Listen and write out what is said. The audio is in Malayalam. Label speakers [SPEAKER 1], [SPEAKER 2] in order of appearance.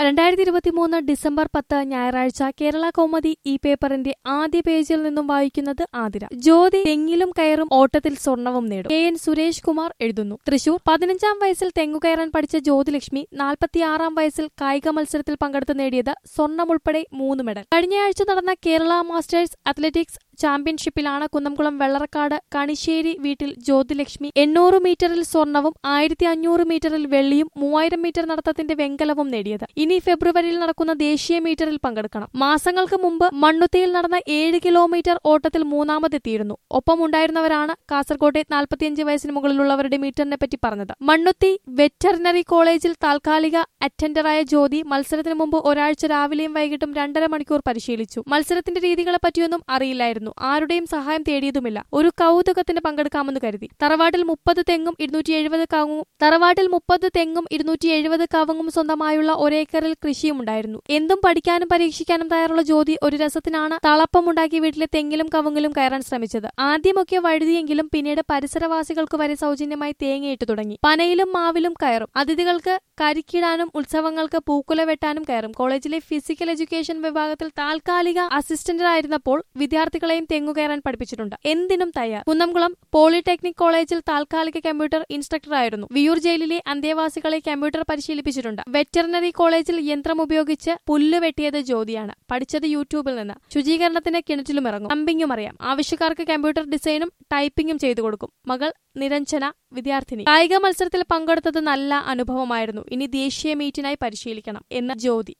[SPEAKER 1] രണ്ടായിരത്തി ഇരുപത്തിമൂന്ന് ഡിസംബർ പത്ത് ഞായറാഴ്ച കേരള കൗമുദി ഈ പേപ്പറിന്റെ ആദ്യ പേജിൽ നിന്നും വായിക്കുന്നത് ആതിര ജ്യോതി തെങ്ങിലും കയറും ഓട്ടത്തിൽ സ്വർണവും നേടും കെ എൻ സുരേഷ് കുമാർ എഴുതുന്നു തൃശൂർ പതിനഞ്ചാം വയസ്സിൽ തെങ്ങുകയറാൻ പഠിച്ച ജ്യോതിലക്ഷ്മി നാൽപ്പത്തിയാറാം വയസ്സിൽ കായിക മത്സരത്തിൽ പങ്കെടുത്ത് നേടിയത് സ്വർണം ഉൾപ്പെടെ മൂന്ന് മെഡൽ കഴിഞ്ഞയാഴ്ച നടന്ന കേരള മാസ്റ്റേഴ്സ് അത്ലറ്റിക്സ് ചാമ്പ്യൻഷിപ്പിലാണ് കുന്നംകുളം വെള്ളറക്കാട് കണിശ്ശേരി വീട്ടിൽ ജ്യോതിലക്ഷ്മി എണ്ണൂറ് മീറ്ററിൽ സ്വർണവും ആയിരത്തി അഞ്ഞൂറ് മീറ്ററിൽ വെള്ളിയും മൂവായിരം മീറ്റർ നടത്തത്തിന്റെ വെങ്കലവും നേടിയത് ഇനി ഫെബ്രുവരിയിൽ നടക്കുന്ന ദേശീയ മീറ്ററിൽ പങ്കെടുക്കണം മാസങ്ങൾക്ക് മുമ്പ് മണ്ണുത്തിയിൽ നടന്ന ഏഴ് കിലോമീറ്റർ ഓട്ടത്തിൽ മൂന്നാമതെത്തിയിരുന്നു ഒപ്പമുണ്ടായിരുന്നവരാണ് കാസർകോട്ടെ നാൽപ്പത്തിയഞ്ച് വയസ്സിന് മുകളിലുള്ളവരുടെ മീറ്ററിനെ പറ്റി പറഞ്ഞത് മണ്ണുത്തി വെറ്ററിനറി കോളേജിൽ താൽക്കാലിക അറ്റൻഡറായ ജ്യോതി മത്സരത്തിന് മുമ്പ് ഒരാഴ്ച രാവിലെയും വൈകിട്ടും രണ്ടര മണിക്കൂർ പരിശീലിച്ചു മത്സരത്തിന്റെ രീതികളെ പറ്റിയൊന്നും അറിയില്ലായിരുന്നു ആരുടെയും സഹായം തേടിയതുമില്ല ഒരു കൗതുകത്തിന് പങ്കെടുക്കാമെന്ന് കരുതി തറവാട്ടിൽ മുപ്പത് തെങ്ങും ഇരുന്നൂറ്റി എഴുപത് കവുങ്ങും തറവാട്ടിൽ മുപ്പത് തെങ്ങും ഇരുന്നൂറ്റി എഴുപത് കവുങ്ങും സ്വന്തമായുള്ള ഒരേക്കറിൽ കൃഷിയും ഉണ്ടായിരുന്നു എന്തും പഠിക്കാനും പരീക്ഷിക്കാനും തയ്യാറുള്ള ജ്യോതി ഒരു രസത്തിനാണ് തളപ്പമുണ്ടാക്കി വീട്ടിലെ തെങ്ങിലും കവുങ്ങിലും കയറാൻ ശ്രമിച്ചത് ആദ്യമൊക്കെ വഴുതിയെങ്കിലും പിന്നീട് പരിസരവാസികൾക്ക് വരെ സൗജന്യമായി തേങ്ങയിട്ട് തുടങ്ങി പനയിലും മാവിലും കയറും അതിഥികൾക്ക് കരിക്കിടാനും ഉത്സവങ്ങൾക്ക് പൂക്കുല വെട്ടാനും കയറും കോളേജിലെ ഫിസിക്കൽ എഡ്യൂക്കേഷൻ വിഭാഗത്തിൽ താൽക്കാലിക അസിസ്റ്റന്റായിരുന്നപ്പോൾ വിദ്യാർത്ഥികളെയും തെങ്ങുകയറാൻ പഠിപ്പിച്ചിട്ടുണ്ട് എന്തിനും തയ്യാർ കുന്നംകുളം പോളിടെക്നിക് കോളേജിൽ താൽക്കാലിക കമ്പ്യൂട്ടർ ഇൻസ്ട്രക്ടറായിരുന്നു വിയൂർ ജയിലിലെ അന്തേവാസികളെ കമ്പ്യൂട്ടർ പരിശീലിപ്പിച്ചിട്ടുണ്ട് വെറ്ററിനറി കോളേജിൽ യന്ത്രം ഉപയോഗിച്ച് പുല്ല് വെട്ടിയത് ജ്യോതിയാണ് പഠിച്ചത് യൂട്യൂബിൽ നിന്ന് ശുചീകരണത്തിന് കിണറ്റിലും ഇറങ്ങും പമ്പിങ്ങും അറിയാം ആവശ്യക്കാർക്ക് കമ്പ്യൂട്ടർ ഡിസൈനും ടൈപ്പിംഗും ചെയ്തു കൊടുക്കും മകൾ നിരഞ്ജന വിദ്യാർത്ഥിനി കായിക മത്സരത്തിൽ പങ്കെടുത്തത് നല്ല അനുഭവമായിരുന്നു ഇനി ദേശീയ മീറ്റിനായി പരിശീലിക്കണം എന്ന് ജ്യോതി